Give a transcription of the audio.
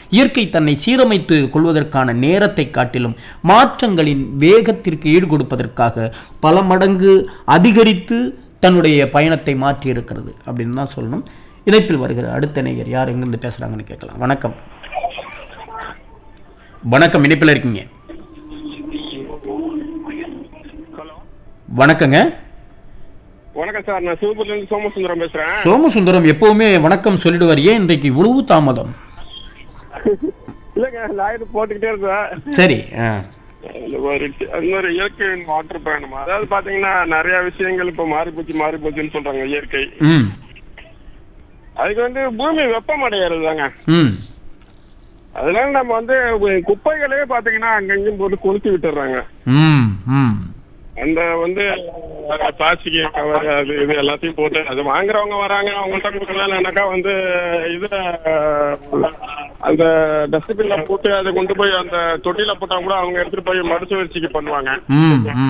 இயற்கை தன்னை சீரமைத்து கொள்வதற்கான நேரத்தை காட்டிலும் மாற்றங்களின் வேகத்திற்கு ஈடு கொடுப்பதற்காக பல மடங்கு அதிகரித்து தன்னுடைய பயணத்தை மாற்றி இருக்கிறது அப்படின்னு தான் சொல்லணும் இணைப்பில் வருகிற அடுத்த நேயர் யார் எங்கிருந்து பேசுறாங்கன்னு கேட்கலாம் வணக்கம் வணக்கம் இணைப்பில் இருக்கீங்க வணக்கங்க வணக்கம் சார் நான் சிவபுரில இருந்து சோமசுந்தரம் பேசுறேன் சோமசுந்தரம் எப்பவுமே வணக்கம் சொல்லிடுவார் ஏன் இன்றைக்கு இவ்வளவு தாமதம் இல்லைங்க லாயர் போட்டுக்கிட்டே இருக்கேன் சரி ஆ. இந்த ஒரு அந்த ஒரு இயற்கை மாற்று பயணம் அதாவது பாத்தீங்கன்னா நிறைய விஷயங்கள் இப்ப மாறி போச்சு மாறி போச்சுன்னு சொல்றாங்க இயற்கை ம் அதுக்கு வந்து பூமி வெப்பமடைகிறது தாங்க ம் அதனால நம்ம வந்து குப்பைகளே பாத்தீங்கன்னா அங்கங்கேயும் போட்டு கொளுத்தி விட்டுறாங்க ம் ம் அந்த வந்து பிளாஸ்டிக் கவர் அது இது எல்லாத்தையும் போட்டு அது வாங்குறவங்க வராங்க அவங்கள்ட்ட கொடுக்கலன்னாக்கா வந்து இது அந்த டஸ்ட்பின்ல போட்டு அதை கொண்டு போய் அந்த தொட்டியில போட்டா கூட அவங்க எடுத்துட்டு போய் மறுசுழற்சிக்கு பண்ணுவாங்க ம் ம்